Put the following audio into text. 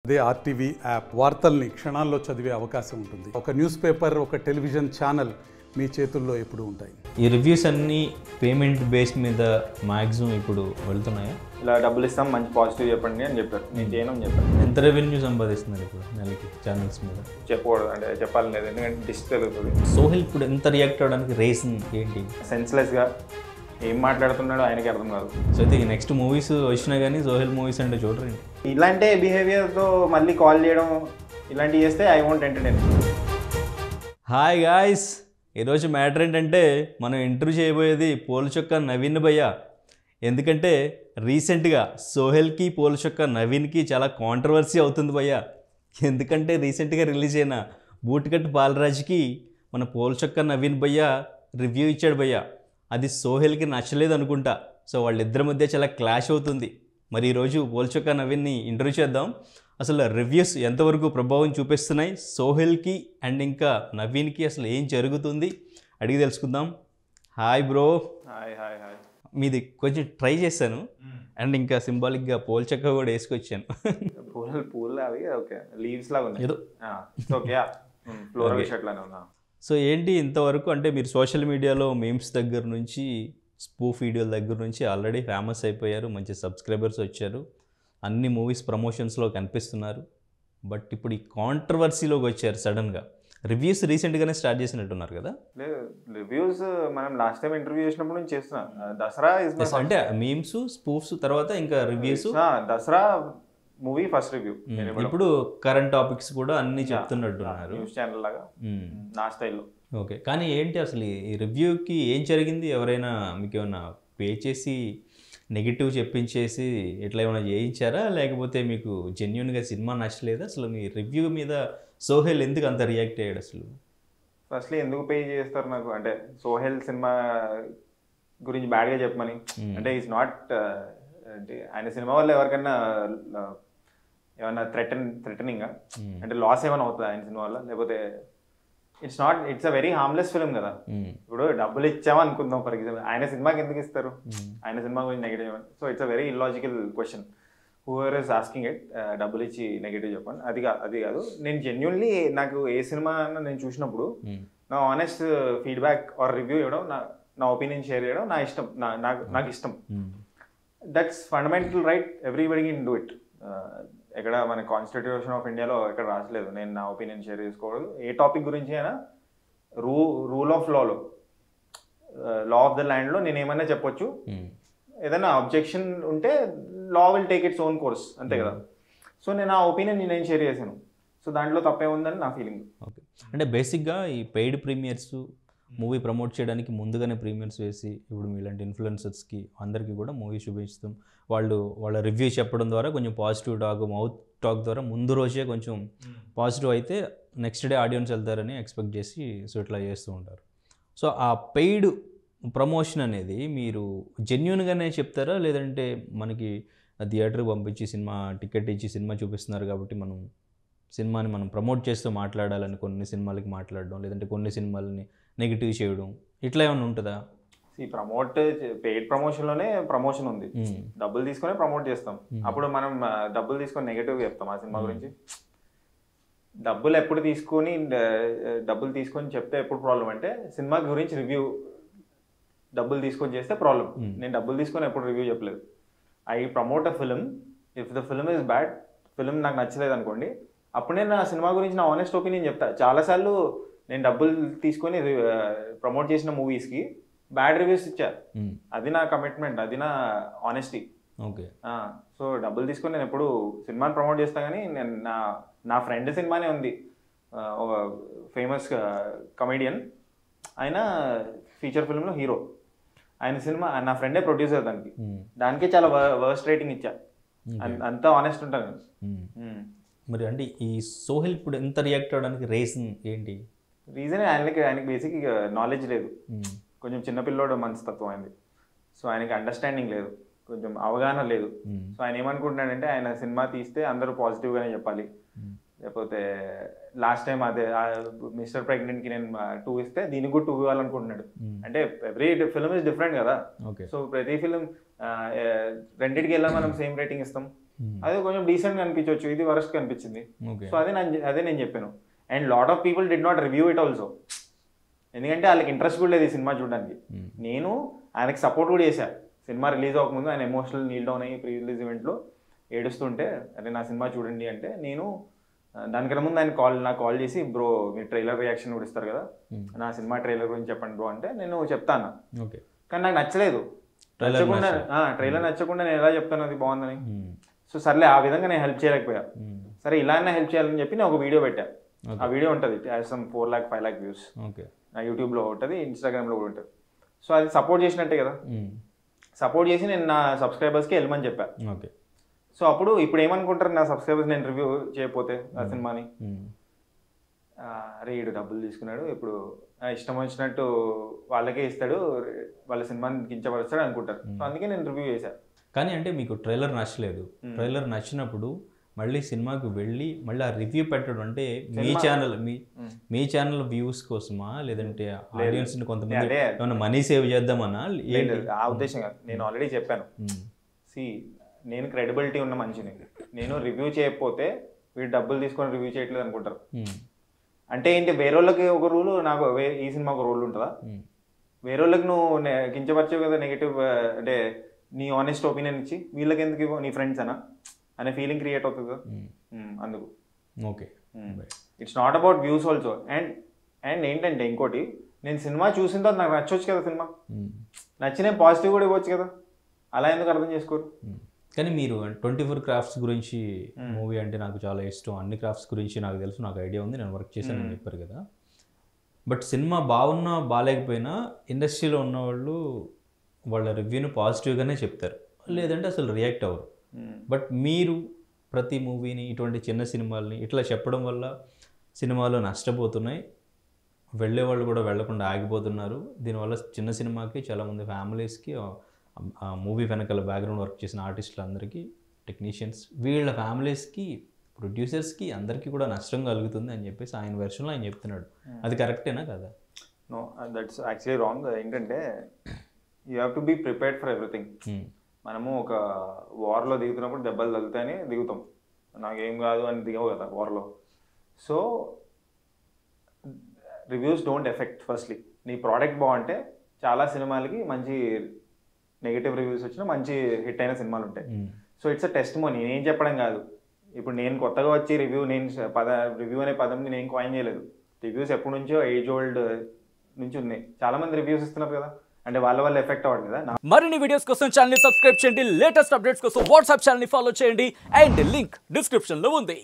అదే RTV app వార్తల్ని క్షణాల్లో చదివే అవకాశం ఉంటుంది ఒక న్యూస్ పేపర్ ఒక టెలివిజన్ ఛానల్ మీ చేతుల్లో ఎప్పుడూ ఉంటాయి ఈ రివ్యూస్ అన్నీ పేమెంట్ బేస్ మీద మ్యాక్సిమం ఇప్పుడు వెళ్తున్నాయా ఇలా డబ్బులు ఇస్తాం మంచి పాజిటివ్ చెప్పండి అని చెప్పారు నేను చేయను అని చెప్పాను ఎంత రెవెన్యూ సంపాదిస్తున్నారు ఇప్పుడు నెలకి ఛానల్స్ మీద చెప్పకూడదు అంటే చెప్పాలి లేదు ఎందుకంటే డిస్ట్ తెలుగుతుంది సోహెల్ ఇప్పుడు ఎంత రియాక్ట్ అవ్వడానికి రీజన్ ఏంటి సెన్స్లెస్గా ఏం మాట్లాడుతున్నాడో ఆయనకి అర్థం కాదు సో అయితే నెక్స్ట్ మూవీస్ వచ్చినా కానీ సోహెల్ మూవీస్ అంటే చూడరండి ఇలాంటి బిహేవియర్తో మళ్ళీ కాల్ చేయడం ఇలాంటివి చేస్తే I want entertain hi guys ఈరోజు మ్యాటర్ ఏంటంటే మనం ఇంటర్వ్యూ చేయబోయేది పోల్చొక్క నవీన్ భయ్య ఎందుకంటే రీసెంట్గా సోహెల్కి పోల్చొక్క నవీన్కి చాలా కాంట్రవర్సీ అవుతుంది భయ్య ఎందుకంటే రీసెంట్గా రిలీజ్ అయిన బూట్కట్ బాలరాజ్కి మన పోల్చొక్క నవీన్ భయ్య రివ్యూ ఇచ్చాడు భయ్య అది సోహెల్కి నచ్చలేదు అనుకుంటా సో వాళ్ళిద్దరి మధ్య చాలా క్లాష్ అవుతుంది మరి ఈరోజు పోల్చొక్క నవీన్ని ఇంటర్వ్యూ చేద్దాం అసలు రివ్యూస్ ఎంతవరకు ప్రభావం చూపిస్తున్నాయి సోహెల్కి అండ్ ఇంకా నవీన్కి అసలు ఏం జరుగుతుంది అడిగి తెలుసుకుందాం hi bro hi hi hi మీది కొంచెం ట్రై చేశాను అండ్ ఇంకా సింబాలిక్గా పోల్చక్క కూడా వేసుకొచ్చాను పూల పూలు అవి ఓకే లీవ్స్ లాగా ఉన్నాయి ఏదో ఓకే ఫ్లోరల్ షర్ట్ లానే ఉన్నా సో ఏంటి ఇంతవరకు అంటే మీరు సోషల్ మీడియాలో మేమ్స్ దగ్గర నుంచి స్పూఫ్ వీడియోల దగ్గర నుంచి ఆల్రెడీ ఫేమస్ అయిపోయారు మంచి సబ్స్క్రైబర్స్ వచ్చారు అన్ని మూవీస్ ప్రమోషన్స్లో కనిపిస్తున్నారు బట్ ఇప్పుడు ఈ కాంట్రవర్సీలోకి వచ్చారు సడన్గా రివ్యూస్ రీసెంట్గానే స్టార్ట్ చేసినట్టున్నారు కదా లేదు రివ్యూస్ మనం లాస్ట్ టైం ఇంటర్వ్యూ చేసినప్పుడు నుంచి చేస్తున్నా దసరా ఇస్ Yes, అంటే మీమ్స్ స్పూఫ్స్ తర్వాత ఇంకా reviews Dasara movie first review ఇప్పుడు కరెంట్ టాపిక్స్ కూడా అన్ని చెప్తున్నట్టున్నారు న్యూస్ ఛానల్ లాగా మ్మ్. నా స్టైల్లో ఓకే కానీ ఏంటి అసలు ఈ రివ్యూకి ఏం జరిగింది ఎవరైనా మీకు ఏమైనా పే చేసి నెగిటివ్ చెప్పించేసి ఇట్లా ఏమైనా చేయించారా లేకపోతే మీకు జెన్యున్గా సినిమా నచ్చలేదా అసలు మీ రివ్యూ మీద సోహెల్ ఎందుకు అంత రియాక్ట్ అయ్యాడు అసలు ఫస్ట్లీ ఎందుకు పే చేస్తారు నాకు అంటే సోహెల్ సినిమా గురించి బ్యాడ్గా చెప్పమని అంటే ఈజ్ నాట్ అంటే ఆయన సినిమా వల్ల ఎవరికైనా uh, ఏమైనా థ్రెటన్ థ్రెటనింగ్ అంటే లాస్ ఏమైనా అవుతుంది ఆయన సినిమా వల్ల లేకపోతే it's not it's a very harmless film కదా మ్మ్. ఇప్పుడు డబ్బులు ఇచ్చామా అనుకుందాం ఫర్ ఎగ్జాంపుల్ ఆయన సినిమాకి ఎందుకు ఇస్తారు ఆయన సినిమా గురించి negative so it's a very illogical question who are is asking it డబ్బులు ఇచ్చి నెగిటివ్ చెప్పండి అది కాదు అది కాదు నేను జెన్యున్లీ నాకు ఏ సినిమా అన్నా నేను చూసినప్పుడు మ్మ్. నా ఆనెస్ట్ ఫీడ్బ్యాక్ ఆర్ రివ్యూ ఇవ్వడం నా నా ఒపీనియన్ షేర్ చేయడం నా ఇష్టం నా నాకు నాకు ఇష్టం hmm. That's fundamental right everybody can do it ఎక్కడ మన కాన్స్టిట్యూషన్ ఆఫ్ ఇండియాలో ఎక్కడ రాసలేదు నేను నా ఒపీనియన్ షేర్ చేసుకోకూడదు ఏ టాపిక్ గురించి అయినా రూ రూల్ ఆఫ్ లాలో లా ఆఫ్ ద ల్యాండ్లో నేను ఏమైనా చెప్పొచ్చు మ్మ్. ఏదైనా అబ్జెక్షన్ ఉంటే law will take its own course అంతే కదా సో నేను ఆ ఒపీనియన్ నేను షేర్ చేశాను సో దాంట్లో తప్పే ఉందని నా ఫీలింగ్ ఓకే అంటే బేసిక్గా ఈ పెయిడ్ ప్రీమియర్స్ మూవీ ప్రమోట్ చేయడానికి ముందుగానే ప్రీమియర్స్ వేసి ఇప్పుడు మీలాంటి ఇన్ఫ్లుయెన్సర్స్కి అందరికీ కూడా మూవీ చూపిస్తాం వాళ్ళు వాళ్ళ రివ్యూ చెప్పడం ద్వారా కొంచెం పాజిటివ్ టాక్ మౌత్ టాక్ ద్వారా ముందు రోజే కొంచెం పాజిటివ్ అయితే నెక్స్ట్ డే ఆడియన్స్ వెళ్తారని ఎక్స్పెక్ట్ చేసి సో ఇట్లా చేస్తూ ఉంటారు సో ఆ పెయిడ్ ప్రమోషన్ అనేది మీరు జెన్యున్గానే చెప్తారా లేదంటే మనకి థియేటర్కి పంపించి సినిమా టికెట్ ఇచ్చి సినిమా చూపిస్తున్నారు కాబట్టి మనం సినిమాని మనం ప్రమోట్ చేస్తూ మాట్లాడాలని కొన్ని సినిమాలకి మాట్లాడడం లేదంటే కొన్ని సినిమాలని నెగిటివ్ చేయడం ఇట్లా ఏమైనా ఉంటుందా ఈ ప్రమోట్ పెయిడ్ ప్రమోషన్లోనే ప్రమోషన్ ఉంది మ్మ్. డబ్బులు తీసుకొని ప్రమోట్ చేస్తాం అప్పుడు మనం ఆ, డబ్బులు తీసుకొని నెగటివ్ చెప్తాం ఆ సినిమా గురించి డబ్బులు ఎప్పుడు తీసుకొని ఆ, డబ్బులు తీసుకొని చెప్తే ఎప్పుడు ప్రాబ్లం అంటే సినిమా గురించి రివ్యూ డబ్బులు తీసుకొని చేస్తే ప్రాబ్లం నేను డబ్బులు తీసుకొని ఎప్పుడు రివ్యూ చెప్పలేదు I promote a film if the film is bad film నాకు నచ్చలేదు అనుకోండి అప్పుడు నేను నా సినిమా గురించి నా ఆనెస్ట్ ఒపీనియన్ చెప్తా చాలాసార్లు నేను డబ్బులు తీసుకొని ప్రమోట్ చేసిన మూవీస్కి బ్యాడ్ రివ్యూస్ ఇచ్చా మ్మ్. అది నా కమిట్మెంట్ అది నా ఆనెస్టీ ఓకే సో డబ్బులు తీసుకొని నేను ఎప్పుడు సినిమాని ప్రమోట్ చేస్తా కానీ నేను నా నా ఫ్రెండ్ సినిమానే ఉంది ఆ, ఒక ఫేమస్ కమెడియన్ ఆయన ఫీచర్ ఫిల్మ్లో హీరో ఆయన సినిమా నా ఫ్రెండే ప్రొడ్యూసర్ దానికి మ్మ్. దానికే చాలా వర్స్ట్ రేటింగ్ ఇచ్చా అం- అంతా ఆనెస్ట్ ఉంటాను నేను. మ్మ్. మ్మ్. మరి అంటే ఈ సోహెల్ ఇప్పుడు ఎంత రియాక్ట్ అవ్వడానికి రీజన్ ఏంటి రీజన్ ఆయనకి ఆయనకి బేసిక్ నాలెడ్జ్ లేదు మ్మ్. కొంచెం చిన్నపిల్లోడు మనస్తత్వం అయింది సో ఆయనకి అండర్స్టాండింగ్ లేదు కొంచెం అవగాహన లేదు మ్మ్. సో ఆయన ఏమనుకుంటున్నాడంటే ఆయన సినిమా తీస్తే అందరూ పాజిటివ్గానే చెప్పాలి లేకపోతే లాస్ట్ టైం అదే మిస్టర్ ప్రెగ్నెంట్కి నేను టూ ఇస్తే దీనికి కూడా టూ ఇవ్వాలనుకుంటున్నాడు అంటే ఎవ్రీ ఫిల్మ్ ఇస్ డిఫరెంట్ కదా ఓకే సో ప్రతి ఫిలిం రెండింటికి వెళ్ళా మనం సేమ్ రేటింగ్ ఇస్తాం అదే కొంచెం డీసెంట్ కనిపించవచ్చు ఇది వరస్ట్ కనిపించింది ఓకే సో అదే నేను అదే నేను చెప్పాను and lot of people did not review it also ఎందుకంటే వాళ్ళకి ఇంట్రెస్ట్ కూడా లేదు ఈ సినిమా చూడడానికి నేను ఆయనకి సపోర్ట్ కూడా చేశా సినిమా రిలీజ్ అవ్వకముందు ఆయన ఎమోషనల్ నీల్ డౌన్ అయ్యి ప్రీ రిలీజ్ ఈవెంట్లో ఏడుస్తుంటే అరే నా సినిమా చూడండి అంటే నేను ఆ, దానికన్నా ముందు ఆయన కాల్ నాకు కాల్ చేసి బ్రో మీరు ట్రైలర్ రియాక్షన్ కూడా ఇస్తారు కదా నా సినిమా ట్రైలర్ గురించి చెప్పండి బ్రో అంటే నేను చెప్తాను ఓకే కానీ నాకు నచ్చలేదు Trailer నచ్చకుండా నచ్చలేదు. ట్రైలర్ నచ్చకుండా నేను ఎలా చెప్తాను అది బాగుందని సో సర్లే ఆ విధంగా నేను హెల్ప్ చేయలేకపోయా సరే ఇలా హెల్ప్ చేయాలని చెప్పి నేను ఒక వీడియో పెట్టా ఆ వీడియో ఉంటుంది some four lakh five lakh views okay నా యూట్యూబ్లో ఉంటుంది ఇన్స్టాగ్రామ్లో కూడా ఉంటుంది సో అది సపోర్ట్ చేసినట్టే కదా సపోర్ట్ చేసి నేను నా సబ్స్క్రైబర్స్కి వెళ్ళమని చెప్పా ఓకే సో అప్పుడు ఇప్పుడు ఏమనుకుంటారు నా సబ్స్క్రైబర్స్ నేను రివ్యూ చేయకపోతే ఆ సినిమాని ఆ, అరే ఈడు డబ్బులు తీసుకున్నాడు ఇప్పుడు ఆ, ఇష్టం వచ్చినట్టు వాళ్ళకే ఇస్తాడు వాళ్ళ సినిమాని కించపరుస్తాడు అనుకుంటారు సో అందుకే నేను రివ్యూ చేశాను కానీ అంటే మీకు ట్రైలర్ నచ్చలేదు ట్రైలర్ నచ్చినప్పుడు మళ్ళీ సినిమాకి వెళ్ళి మళ్ళీ ఆ రివ్యూ పెట్టడం అంటే మీ ఛానల్ మీ మీ ఛానల్ వ్యూస్ కోసమా లేదంటే ఆడియన్స్ కొంతమంది అదే. ఏమైనా మనీ సేవ్ చేద్దామా ఏంటి ఆ ఉద్దేశం కాదు నేను ఆల్రెడీ చెప్పాను మ్మ్. సి నేను క్రెడిబిలిటీ ఉన్న మనిషిని నేను రివ్యూ చేయకపోతే వీడు డబ్బులు తీసుకొని రివ్యూ చేయట్లేదు అనుకుంటారు మ్మ్. అంటే ఏంటి వేరే వాళ్ళకి ఒక రూల్ నాకు వే- ఈ సినిమా ఒక రూల్ ఉంటుందా మ్మ్. వేరే వాళ్ళకి నువ్వు నె- కించపరిచావు కదా నెగిటివ్ అంటే నీ ఆనెస్ట్ ఒపీనియన్ ఇచ్చి వీళ్ళకి ఎందుకు ఇవ్వవు? నీ ఫ్రెండ్స్ అనా అనే ఫీలింగ్ క్రియేట్ అవుతుంది కదా మ్మ్. మ్మ్, అందుకు okay it's not about views also and and ఏంటంటే ఇంకోటి నేను సినిమా చూసిన తర్వాత నాకు నచ్చొచ్చు కదా సినిమా మ్మ్. నచ్చిన పాజిటివ్ కూడా ఇవ్వచ్చు కదా అలా ఎందుకు అర్థం చేసుకోరు మ్మ్. కానీ మీరు ట్వంటీ ఫోర్ క్రాఫ్ట్స్ గురించి మూవీ అంటే నాకు చాలా ఇష్టం అన్ని క్రాఫ్ట్స్ గురించి నాకు తెలుసు నాకు ఐడియా ఉంది నేను వర్క్ చేశాను అని చెప్పారు కదా బట్ సినిమా బాగున్నా బాగాలేకపోయినా ఇండస్ట్రీలో ఉన్నవాళ్ళు వాళ్ళ రివ్యూని పాజిటివ్గానే చెప్తారు లేదంటే అసలు రియాక్ట్ అవ్వరు బట్ మీరు ప్రతి మూవీని ఇటువంటి చిన్న సినిమాల్ని ఇట్లా చెప్పడం వల్ల సినిమాలు నష్టపోతున్నాయి వెళ్ళే వాళ్ళు కూడా వెళ్లకుండా ఆగిపోతున్నారు దీనివల్ల చిన్న సినిమాకి చాలామంది ఫ్యామిలీస్కి ఆ మూవీ వెనకాల బ్యాక్గ్రౌండ్ వర్క్ చేసిన ఆర్టిస్టులందరికీ టెక్నీషియన్స్ వీళ్ళ ఫ్యామిలీస్కి ప్రొడ్యూసర్స్కి అందరికీ కూడా నష్టం కలుగుతుంది అని చెప్పేసి ఆయన వెర్షన్లో ఆయన చెప్తున్నాడు అది కరెక్టేనా కదా నో దట్స్ యాక్చువల్లీ రాంగ్ ఏంటంటే you have to be prepared for everything Hmm. మనము ఒక వార్లో దిగుతున్నప్పుడు దెబ్బలు తగులుతాయని దిగుతాం నాకేం కాదు అని దిగవు కదా వార్లో so reviews don't effect firstly నీ ప్రోడక్ట్ బాగుంటే చాలా సినిమాలకి మంచి నెగిటివ్ రివ్యూస్ వచ్చిన మంచి హిట్ అయిన సినిమాలు ఉంటాయి Hmm. So it's a testimony నేనేం చెప్పడం కాదు ఇప్పుడు నేను కొత్తగా వచ్చి రివ్యూ నేను స- పద రివ్యూ అనే పదం నేను కాయిన్ చేయలేదు రివ్యూస్ ఎప్పటి నుంచో ఏజ్ ఓల్డ్ నుంచి ఉన్నాయి చాలా మంది రివ్యూస్ ఇస్తున్నారు కదా అంటే వాళ్ళ వల్ల ఎఫెక్ట్ అవ్వదు కదా నా మరిన్ని వీడియోస్ కోసం ఛానల్ ని సబ్స్క్రైబ్ చేయండి లేటెస్ట్ అప్డేట్స్ కోసం వాట్సాప్ ఛానల్ ని ఫాలో చేయండి అండ్ లింక్ డిస్క్రిప్షన్ లో ఉంది